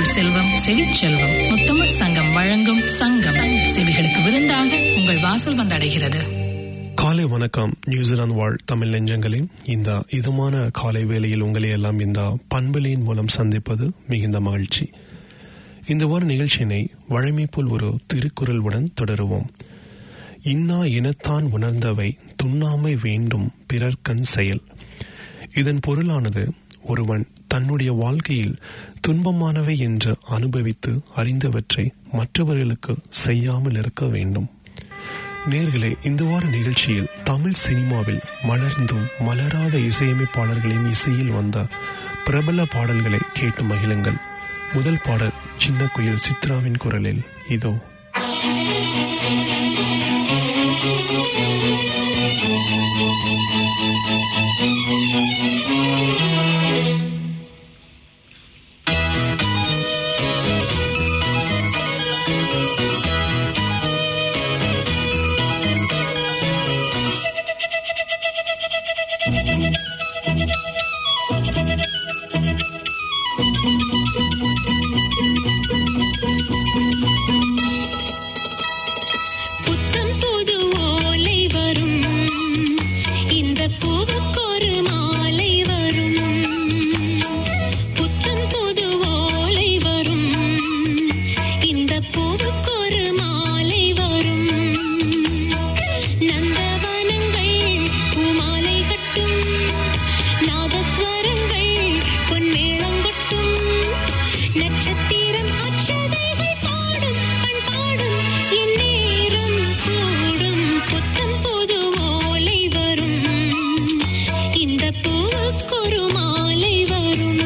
சொல் செல்வம் செவிச்செல்வம் முத்தமிழ் சங்கம் வழங்கும் சங்கம் செவிகளுக்கு விருந்தாக உங்கள் வாசல் வந்தடைகிறது காலை வணக்கம் நியூசிலாந்து வாழ் தமிழ் நெஞ்சங்களே இந்த இதமான காலை வேளையில் உங்களை எல்லாம் இந்த பண்பலியின் மூலம் சந்திப்பது மிகுந்த மகிழ்ச்சி இந்த ஒரு நிகழ்ச்சியினை வழமை போல் ஒரு திருக்குறளுடன் தொடருவோம் இன்னா இனத்தான் உணர்ந்தவை துண்ணாமை வேண்டும் பிறர்க்கண் செயல் இதன் பொருளானது ஒருவன் தன்னுடைய வாழ்க்கையில் துன்பமானவை என்று அனுபவித்து அறிந்தவற்றை மற்றவர்களுக்கு செய்யாமல் இருக்க வேண்டும் நேர்களே இந்த வார நிகழ்ச்சியில் தமிழ் சினிமாவில் மலர்ந்தும் மலராத இசையமைப்பாளர்களின் இசையில் வந்த பிரபல பாடல்களை கேட்டு மகிழுங்கள் முதல் பாடல் சின்ன குயில் சித்ராவின் குரலில் இதோ புத்தம் புது ஓலை வரும் இந்த பூவுக்கொரு மாலை வரும் புத்தம் புது ஓலை வரும் இந்த பூவுக்கொரு மாலை வரும் நந்தவனங்கள் பூமாலை கட்டும் நாதஸ்வரங்கள் பொன்மேளங்கொட்டும் நட்சத்திரம் அச்சதைகள் பாடும் பண்பாடும் இந்நேரம் கூடும் புத்தம் புது ஓலை வரும் இந்த பூவுக்கொரு மாலை வரும்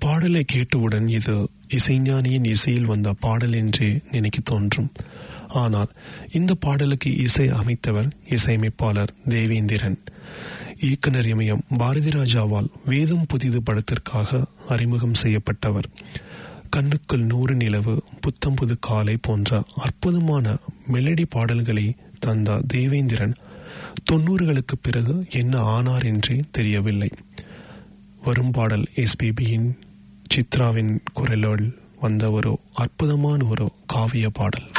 பாடலை கேட்டவுடன் இது இசைஞானியின் இசையில் வந்த பாடல் என்றே நினைக்க தோன்றும் ஆனால் இந்த பாடலுக்கு இசை அமைத்தவர் இசையமைப்பாளர் தேவேந்திரன் இயக்குனர் இமயம் பாரதி ராஜாவால் வேதம் புதிது படத்திற்காக அறிமுகம் செய்யப்பட்டவர் கண்ணுக்குள் நூறு நிலவு புத்தம்புது காலை போன்ற அற்புதமான மெலடி பாடல்களை தந்த தேவேந்திரன் தொண்ணூறுகளுக்கு பிறகு என்ன ஆனார் என்றே தெரியவில்லை வரும் பாடல் எஸ்பிபியின் சித்ராவின் குரலோடு வந்த ஒரு அற்புதமான ஒரு காவிய பாடல்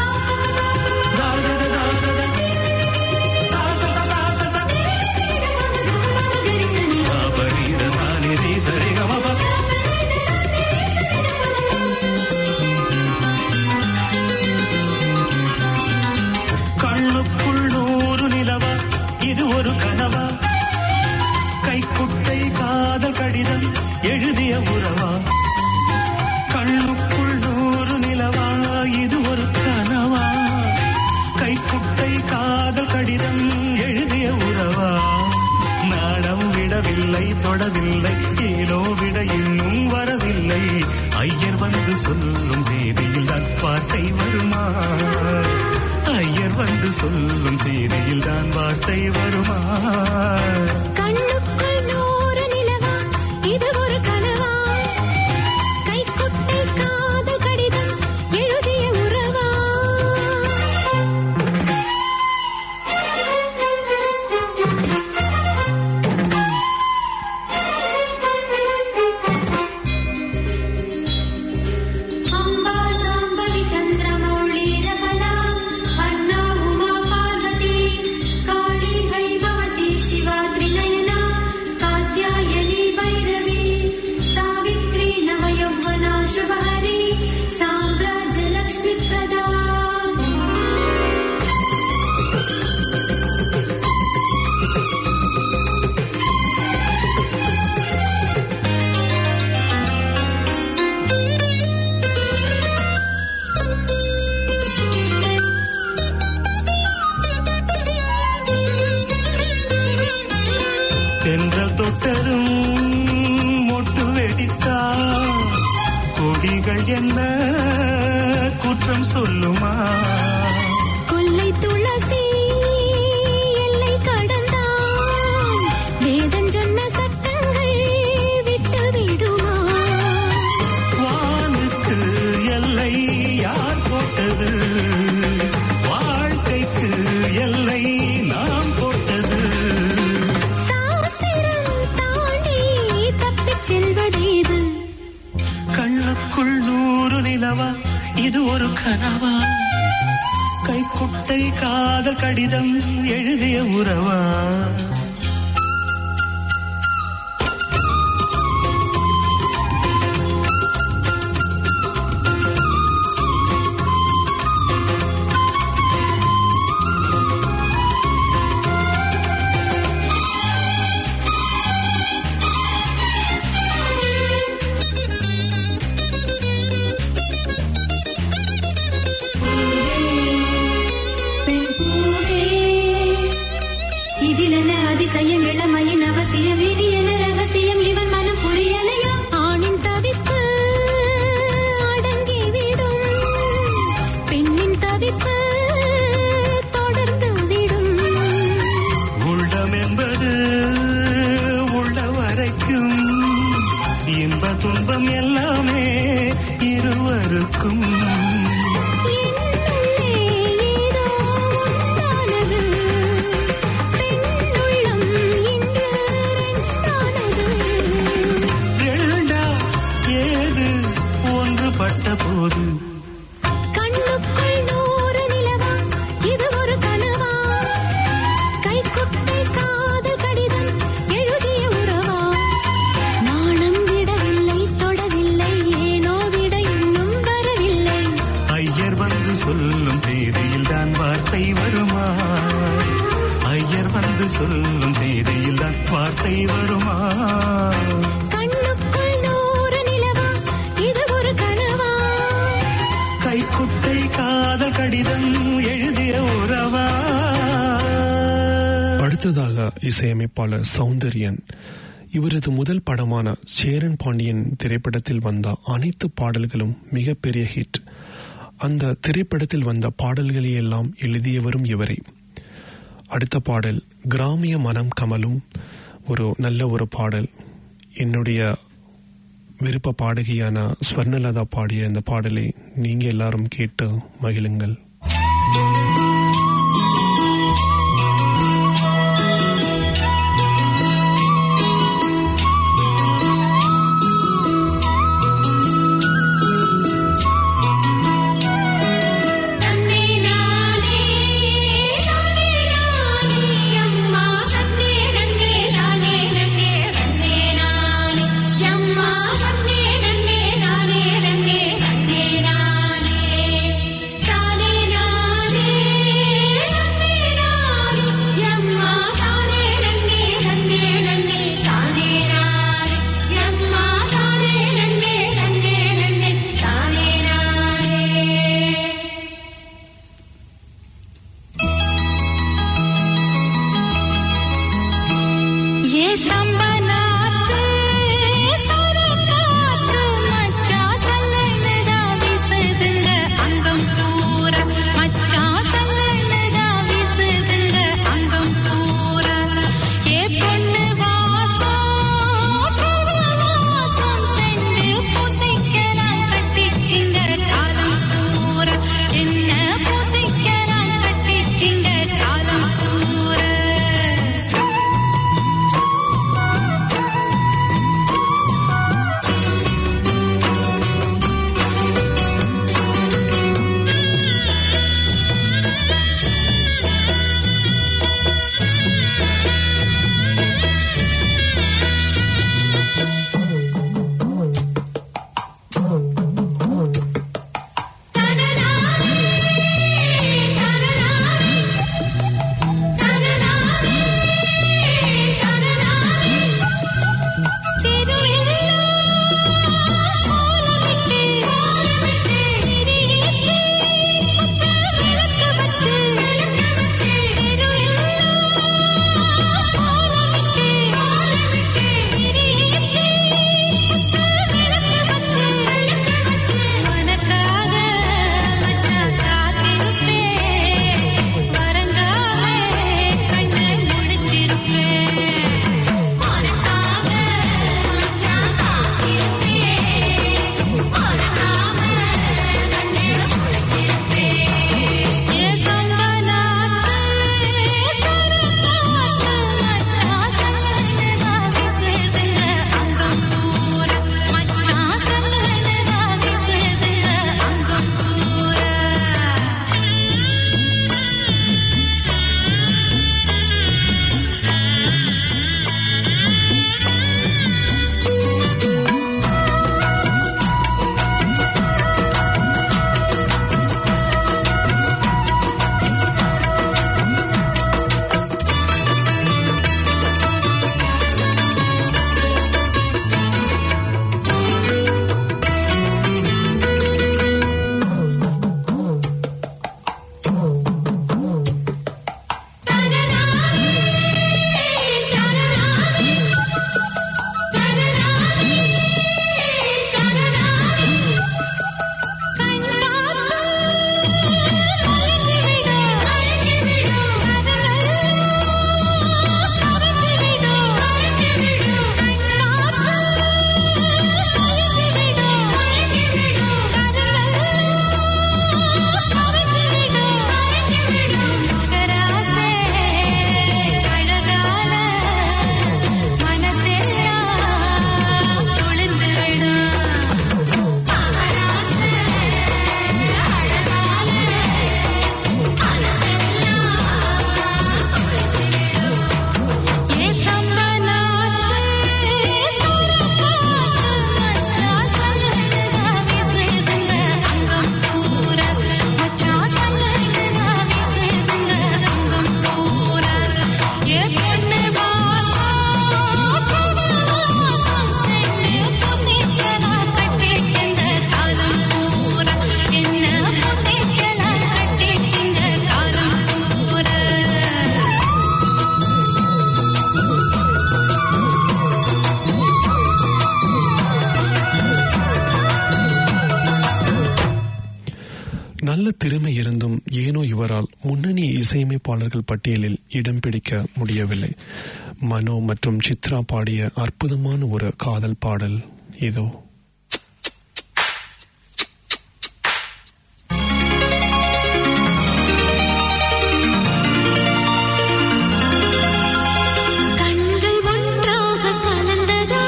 கண்ணுக்குள் நூறு நிலவா இது ஒரு கனவா கைக்குட்டை காதல் கடிதம் எழுதிய உறவா கண்ணுக்குள் நூறு நிலவா இது ஒரு கனவா கைக்குட்டை காதல் கடிதம் எழுதிய உறவா நாடம் விடவில்லை தொடவில்லை ஏனோ விட இன்னும் வரவில்லை ஐயர் வந்து சொல்லும் தேதியில் நட்பாட்டை வருமா ஐயர் வந்து சொல்லும் தேதியில் தான் வார்த்தை வருமா கண்ணுக்குள் நூறு நிலவா இது ஒரு கனவா கைக்குட்டை காதல் கடிதம் எழுதிய உறவா अम्बा साम्बवि चन्द्रमौळीरफला अन्ना उमा पार्वती काली हैमवती शिवा त्रिनयना कात्यायनी भैरवी सावित्री नवयौवना शुभहरी साम्राज्यलक्ष्मीप्रदा தென்றல் தொட்டதும் மொட்டு வெடித்தா கொடிகள் என்ன குற்றம் சொல்லுமா கொல்லை துளசி எல்லை கடந்தான் வேதம் சொன்ன சட்டங்கள் விட்டு விடுமா வானுக்கு எல்லை யார் போட்டது வாழ்க்கைக்கு எல்லை நாம் போட்டது சாஸ்திரம் தாண்டி தப்பிச் செல்வதேது கண்ணுக்குள் நூறு நிலவா இது ஒரு கனவா கைக்குட்டை காதல் கடிதம் எழுதிய உறவா இதிலென்ன அதிசயம் இளமையின் அவசியம் இது என்ன ரகசியம் இவன் மனம் புரியலையா ஆணின் தவிப்பு அடங்கிவிடும் பெண்ணின் தவிப்பு தொடர்ந்து விடும் உள்ளம் என்பது உள்ள வரைக்கும் இன்ப துன்பம் எல்லாமே இருவருக்கும் என்னுள்ளே ஏதோ உண்டானது பெண்ணுள்ளம் இன்று ரெண்டானது ரெண்டா ஏது ஒன்றுபட்ட போது கண்ணுக்குள் நூறு நிலவா இது ஒரு கனவா கைக்குட்டை காதல் கடிதம் எழுதிய உறவா நாணம் விடவில்லை தொடவில்லை ஏனோ விட இன்னும் வரவில்லை ஐயர் வந்து சொல்லும் தேதியில் தான் வார்த்தை வருமா ஐயர் வந்து சொல்லும் தேதியில் தான் வார்த்தை வருமா கண்ணுக்குள் நூறு நிலவா இது ஒரு கனவா கைக்குட்டை காதல் கடிதம் எழுதிய உறவா அடுத்ததாக இசையமைப்பாளர் சௌந்தர்யன் இவரது முதல் படமான சேரன் பாண்டியன் திரைப்படத்தில் வந்த அனைத்து பாடல்களும் மிகப்பெரிய ஹிட் அந்த திரைப்படத்தில் வந்த பாடல்களை எல்லாம் எழுதியவரும் இவரே அடுத்த பாடல் கிராமிய மனம் கமலும் ஒரு நல்ல ஒரு பாடல் என்னுடைய விருப்ப பாடகியான ஸ்வர்ணலதா பாடிய இந்த பாடலை நீங்க எல்லாரும் கேட்டு மகிழுங்கள் தன்னே நானே தானே நானே அம்மா தன்னே நன்னே தானே நன்னே தன்னே நானே அம்மா தன்னே நன்னே தானே நன்னே தன்னே நானே தானே நல்ல திறமை இருந்தும் ஏனோ இவரால் முன்னணி இசையமைப்பாளர்கள் பட்டியலில் இடம் பிடிக்க முடியவில்லை மனோ மற்றும் சித்ரா பாடிய அற்புதமான ஒரு காதல் பாடல் இதோ கண்கள் ஒன்றாக கலந்ததா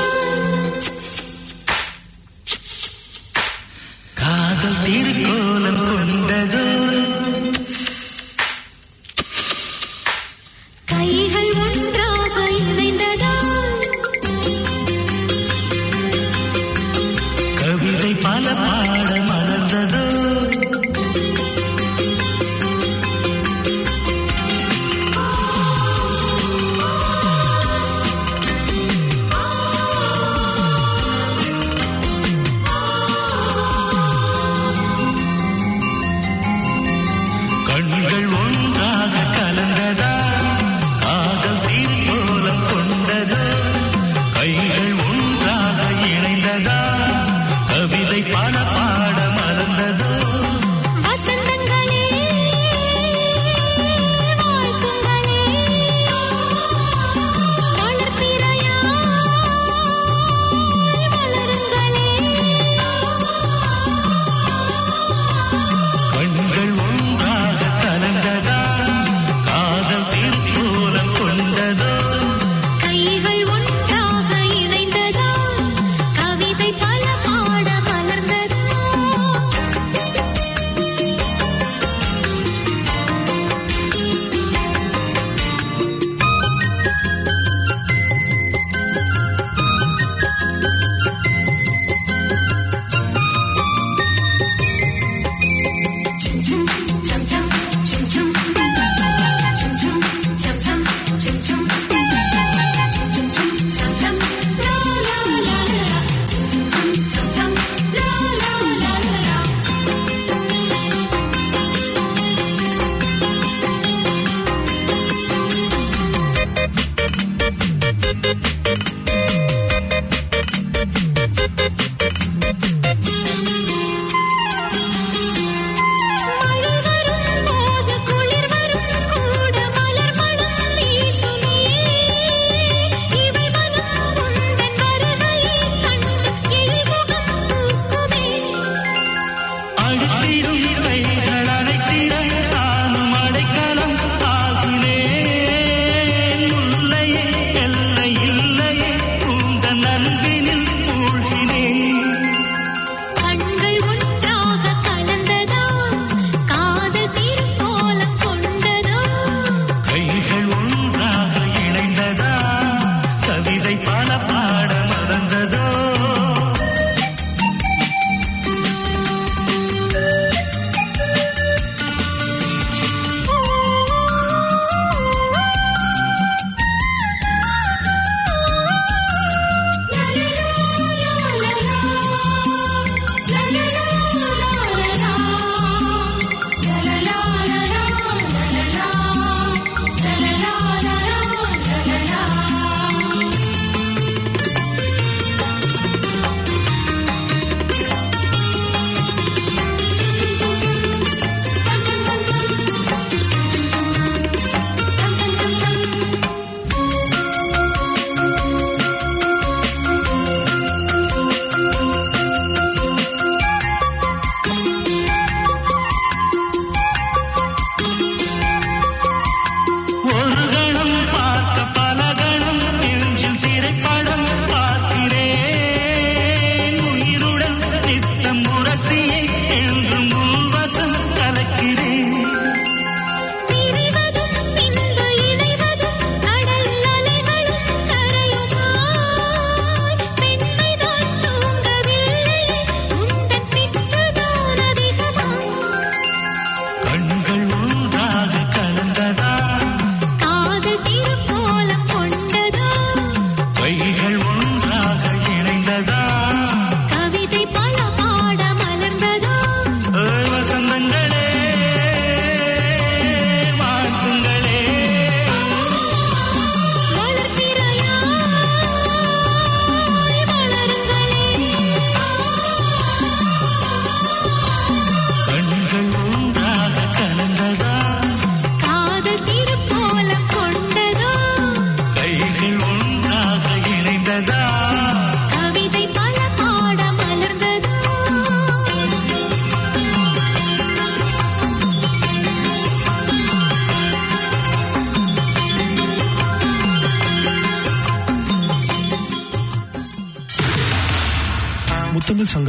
காதல் திருக்கோலம் கொண்டதோ கைகள் ஒன்றாக இணைந்ததா கவிதை பல பாட மலர்ந்ததோ கண்கள் ஒன்றாக கலந்ததா காதல் தீர்க்கோலம் கொண்டதோ கைகள் ஒன்றாக இணைந்ததா கவிதை பல பாட மலர்ந்ததோ வசந்தங்களே வாழ்த்துங்களே வளர்ப்பிறையா வளருங்களே கண்கள் ஒன்றாக கலந்ததா காதல் தீர்க்கோலம் கொண்டதோ கைகள் ஒன்றாக இணைந்ததா கவிதை பல பாட மலர்ந்ததா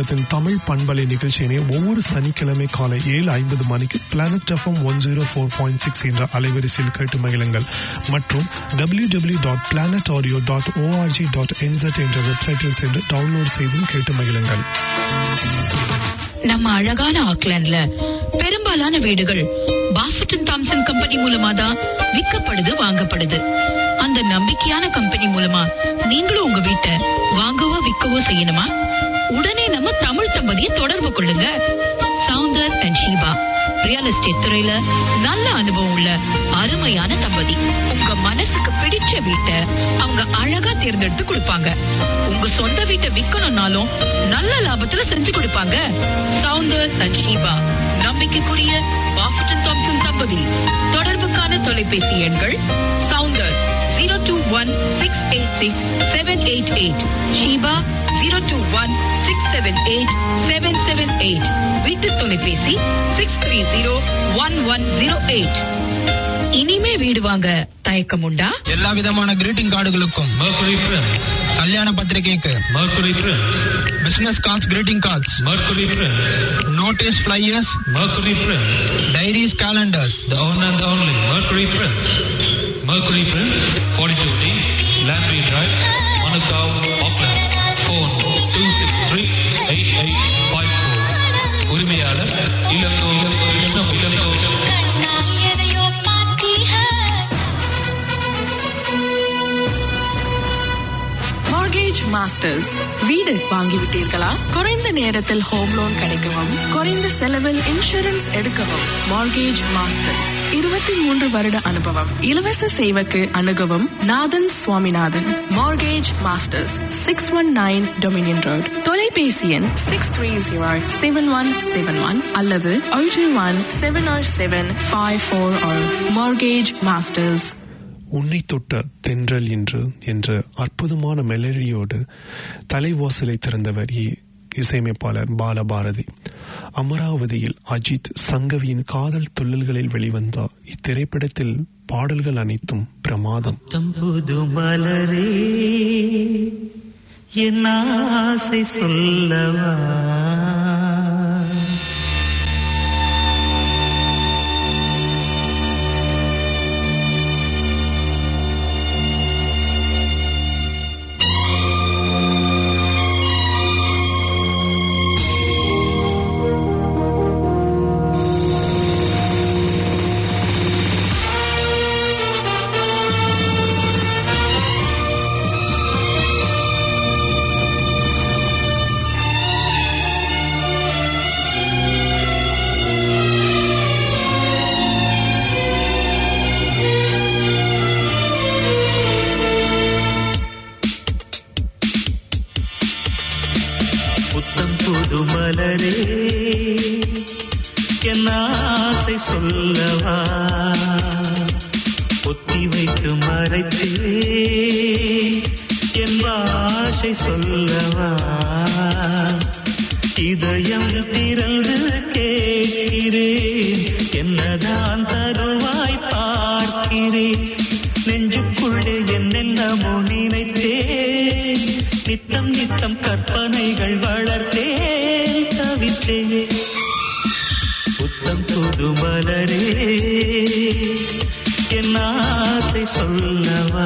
சங்கத்தின் தமிழ் பண்பலை நிகழ்ச்சியினை ஒவ்வொரு சனிக்கிழமை காலை ஏழு ஐம்பது மணிக்கு Planet FM one zero four point six என்ற அலைவரிசையில் கேட்டு மகிழுங்கள் மற்றும் W W dot Planet audio dot ORG dot என்செட் என்ற வெப்சைட்டில் சென்று டவுன்லோட் செய்தும் கேட்டு மகிழுங்கள் நம்ம அழகான ஆக்லாண்ட்ல பெரும்பாலான வீடுகள் பாஃபட்டன் தாம்சன் கம்பெனி மூலமா தான் விற்கப்படுது வாங்கப்படுது அந்த நம்பிக்கையான கம்பெனி மூலமா நீங்களும் உங்க வீட்டை வாங்கவோ விற்கவோ செய்யணுமா உடனே நம்ம தமிழ் தம்பதியை தொடர்பு கொள்ளுங்க Soundar and Sheeba real estate துறையில நல்ல அனுபவம் உள்ள அருமையான தம்பதி உங்க மனசுக்கு பிடிச்ச வீட்டை அவங்க அழகா தேர்ந்தெடுத்து கொடுப்பாங்க உங்க சொந்த வீட்டை விக்கணும்னாலும் நல்ல லாபத்துல செஞ்சு கொடுப்பாங்க சவுந்தர் அண்ட் ஷீபா நம்பிக்கைக்குரிய பாஃபட்டன் தாம்சன் தம்பதி தொடர்புக்கான தொலைபேசி எண்கள் Soundar zero two one six eight six seven eight eight Sheeba zero two one six seven eight seven seven eight வீட்டு தொலைபேசி six three zero one one zero eight இனிமே வீடு வாங்க தயக்கம் உண்டா எல்லா விதமான கிரீட்டிங் கார்டுகளுக்கும் Mercury Prince, கல்யாண பத்திரிகைக்கு Mercury Prince, business cards greeting cards Mercury Prince, notices flyers Mercury Prince, diaries calendars the one and only Mercury Prince. Mercury Prince, 42D, Landry Drive, Manukau, Auckland. Phone 263-8854. உரிமையாளர் Ilango Ilango Ilango Ilango mortgage masters வீடு வாங்கிவிட்டீர்களா குறைந்த நேரத்தில் home loan கிடைக்கவும் குறைந்த செலவில் insurance எடுக்கவும் mortgage masters இருபத்தி மூன்று வருட அனுபவம் இலவச சேவைக்கு அணுகவும் Nathan Swaminathan mortgage masters six one nine Dominion road தொலைபேசி எண் six three zero seven one seven one அல்லது ஒன்று one seven seven five four mortgage masters உன்னை தொட்ட தென்றல் என்று என்ற அற்புதமான மெலடியோடு தலைவாசலை திறந்தவர் இ- இசையமைப்பாளர் பாலபாரதி அமராவதியில் அஜித் சங்கவியின் காதல் துள்ளல்களில் வெளிவந்த இத்திரைப்படத்தில் பாடல்கள் அனைத்தும் பிரமாதம் புது மலரே என் ஆசை சொல்லவா புத்தம் புது மலரே என் ஆசை சொல்லவா ஒத்தி வைத்து மறைத்தே என் பாஷை சொல்லவா இதயம் திறந்து கேட்கிறேன் என்னதான் தருவாய் பார்க்கிறேன் நெஞ்சுக்குள்ளே என்னென்னமோ நினைத்தேன் நித்தம் நித்தம் கற்பனைகள் வளர்த்தேன் தவித்தேன் புத்தம் புது மலரே என் ஆசை சொல்லவா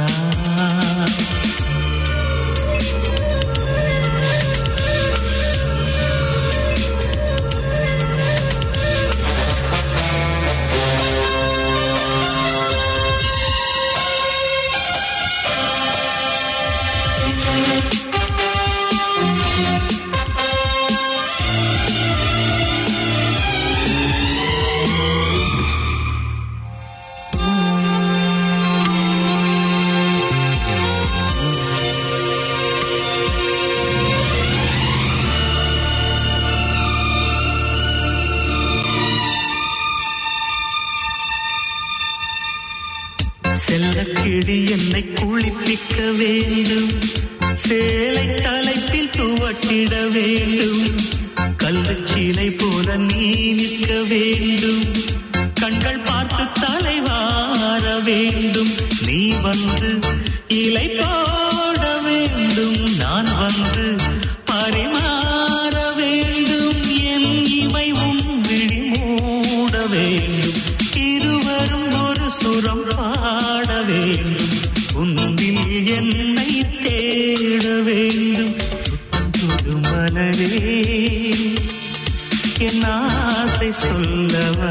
செல்ல கிளி என்னை குளிப்பிக்க வேண்டும் சேலை தலைப்பில் துவட்டிட வேண்டும் கல்லுச்சீலை போல நீ நிற்க வேண்டும் கண்கள் பார்த்து தலைவார வேண்டும் நீ வந்து இலை போட வேண்டும் நான் வந்து பரிமாற என் ஆசை சொல்லவா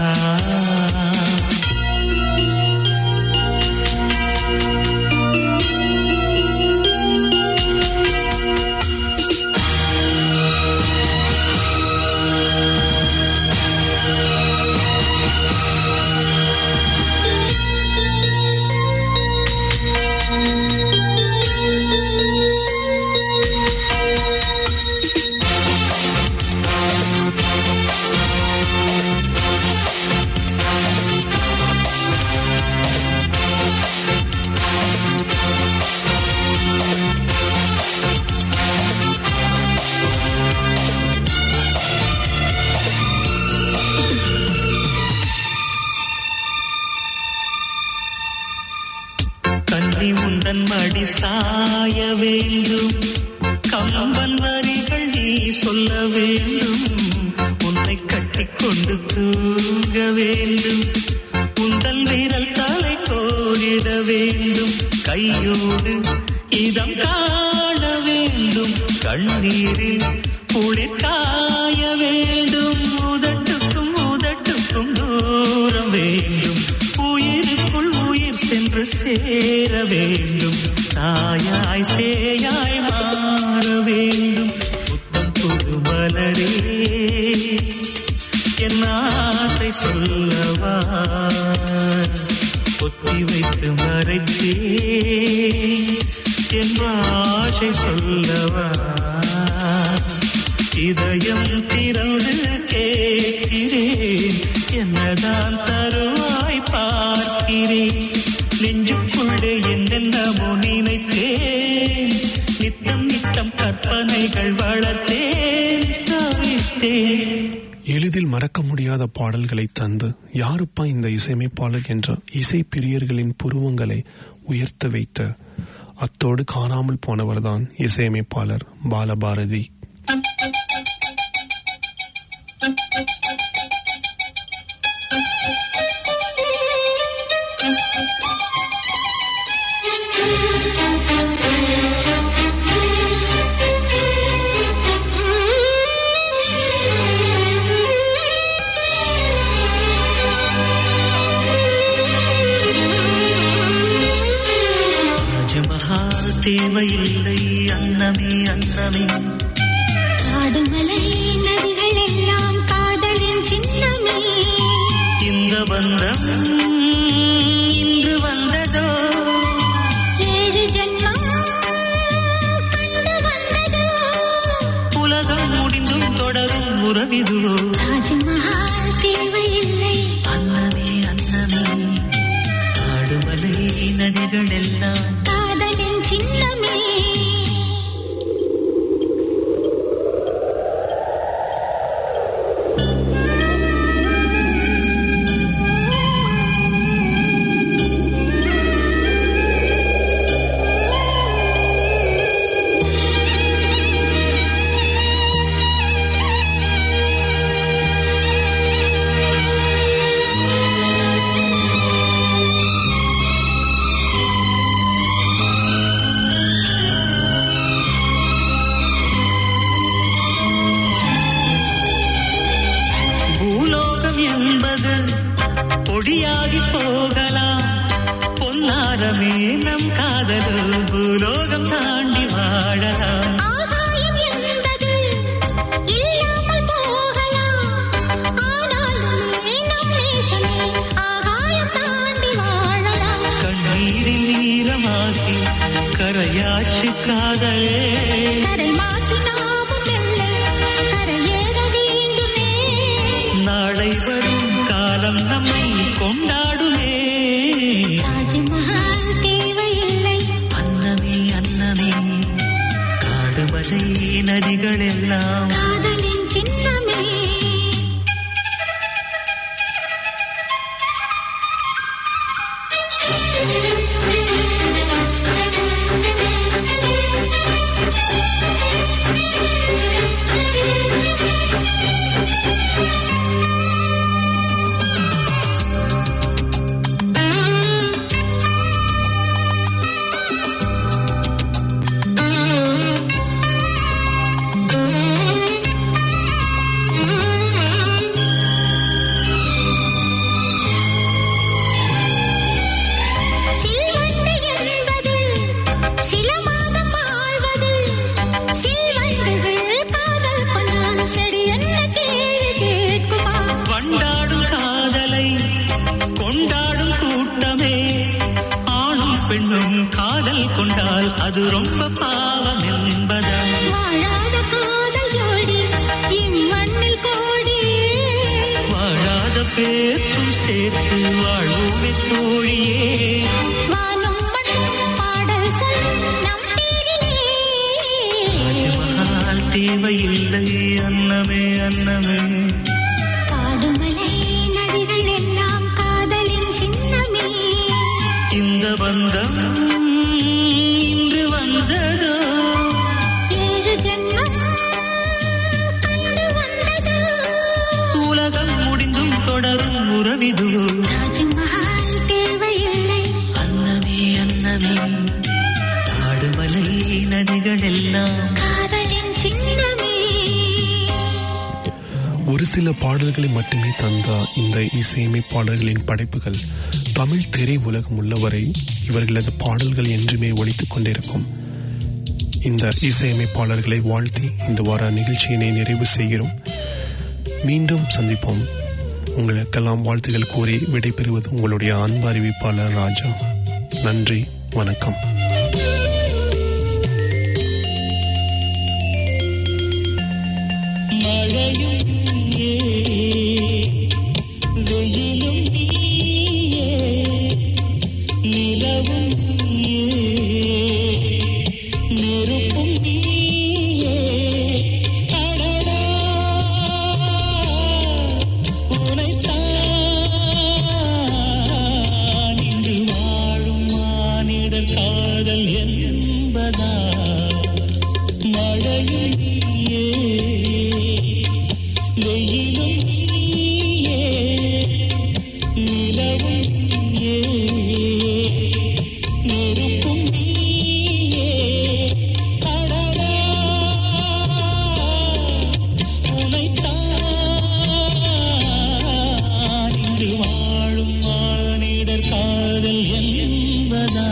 கண்ணி உந்தன் மடி சாய வேண்டும் கம்பன் வரிகள் நீ சொல்ல வேண்டும் உன்னை கட்டிக்கொண்டு தூங்க வேண்டும் உந்தன் விரல் தலை கோரிட வேண்டும் கையோடு இதம் காண வேண்டும் கண்ணீரில் குளிர் காய வேண்டும் உதட்டுக்கும் உதட்டுக்கும் தூரம் வேண்டும் உயிருக்குள் உயிர் சென்று சேர வேண்டும் தாயாய் சேயாய் மாற வேண்டும் புத்தம் புது மலரே என் ஆசை சொல்லவா பொத்தி வைத்து மறைத்தே என் ஆசை சொல்லவா இதயம் திறந்து கேட்கிறேன் என்னதான் தருவாய் பார்க்கிறேன் நெஞ்சுக்குள்ளே என்னென்னமோ நினைத்தேன் நித்தம் நித்தம் கற்பனைகள் வளர்த்தேன் தவித்தேன் எளிதில் மறக்க முடியாத பாடல்களை தந்து யாருப்பா இந்த இசையமைப்பாளர் என்ற இசை பிரியர்களின் புருவங்களை உயர்த்த வைத்த அத்தோடு காணாமல் போனவர்தான் இசையமைப்பாளர் பாலபாரதி ராஜமஹால் தேவையில்லை அன்னமே அன்னமே காடுமலை நதிகள் எல்லாம் காதலின் சின்னமே இந்த பந்தம் இன்று வந்ததோ ஏழு ஜென்மம் கண்டு வந்ததோ உலகம் முடிந்தும் தொடரும் உறவிதுவோ தாஜ்மஹால் தேவையில்லை அன்னமே அன்னமே காடுமலை நதிகள் எல்லாம் காதலின் சின்னமே பூலோகம் என்பது பொடியாகி போகலாம் பொன்னாரமே நம் காதலு பூலோகம் தாண்டி வாழலாம் ஆகாயம் என்பது இல்லாமல் போகலாம் ஆனாலுமே நம் நேசமே ஆகாயம் தாண்டி வாழலாம் கண்ணீரில் நீரமாகி கரையாச்சு காதலே கரை மாற்றி நாமும் வெல்ல கரையேற வேண்டுமே நாளை வரும் காலம் நம்மை கொண்டாடுமே தாஜ்மஹால் தேவையில்லை அன்னமே அன்னமே காடுமலை நதிகள் எல்லாம் காதலின் சின்னமே காதல் செடி என்ன கேள்வி கேட்குமா வண்டாடும் காதலை கொண்டாடும் கூட்டமே ஆணும் பெண்ணும் காதல் கொண்டால் அது ரொம்ப பாவம் என்பதா வாழாத காதல் ஜோடி இம்மண்ணில் கோடி வாழாத பேர்க்கும் சேர்த்து வாழ்வோமே தோழியே வானும் மண்ணும் பாடல் சொல் நம் பேரிலே ராஜமகால் தேவையில்லை அன்னமே அன்னமே காடுமலை நதிகள் எல்லாம் காதலின் சின்னமே இந்த பந்தம் இன்று வந்ததோ ஏழு ஜென்மம் கண்டு வந்ததோ உலகம் முடிந்தும் தொடரும் உறவிதுவோ ராஜமஹால் தேவையில்லை அன்னமே அன்னமே காடுமலை நதிகள் எல்லாம் காதலின் சின்னமே ஒரு சில பாடல்களை மட்டுமே தந்த இந்த இசையமைப்பாளர்களின் படைப்புகள் தமிழ் திரை உலகம் உள்ளவரை இவர்களது பாடல்கள் என்றுமே ஒலித்துக் கொண்டிருக்கும் இந்த இசையமைப்பாளர்களை வாழ்த்தி இந்த வார நிகழ்ச்சியினை நிறைவு செய்கிறோம் மீண்டும் சந்திப்போம் உங்களுக்கெல்லாம் வாழ்த்துகள் கூறி விடைபெறுவது உங்களுடைய அன்பு அறிவிப்பாளர் ராஜா நன்றி வணக்கம் மழையும் நீயே வெயிலும் நீயே நிலவும் நீயே நெருப்பும் நீயே அடடா உனைத்தான் இன்று வாழும் மானிடர் காதல் என்பதா மழையும் நீயே வெயிலும் நீயே நிலவும் நீயே நெருப்பும் நீயே அடடா உனைத்தான் இன்று வாழும் மானிடர் காதல் என்பதா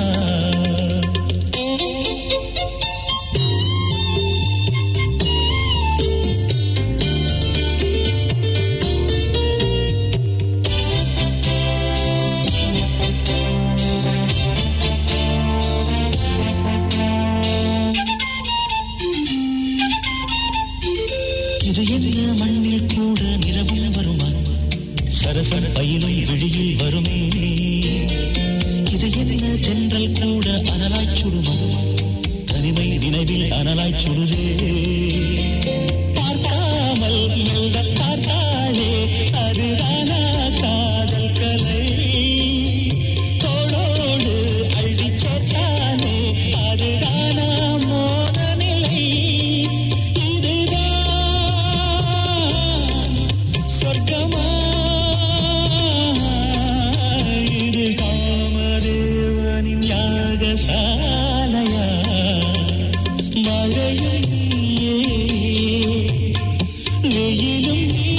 இது என்ன மண்ணில் கூட நிலவில் வருமா சரசர பயிலும் விழியில் வருமே இது என்ன தென்றல் கூட அனலாய் சுடுமா தனிமை நினைவில் அனலாய் சுடுதே பார்க்காமல் மெல்ல பார்த்தாலே அதுதானா காதல் கலை தோளோடு அள்ளிச் சேர்த்தானே அதுதானா மோன நிலை இதுதான் சொர்க்கமா இது காமதேவனின் யாகசாலையா மழையும் நீயே வெயிலும் நீயே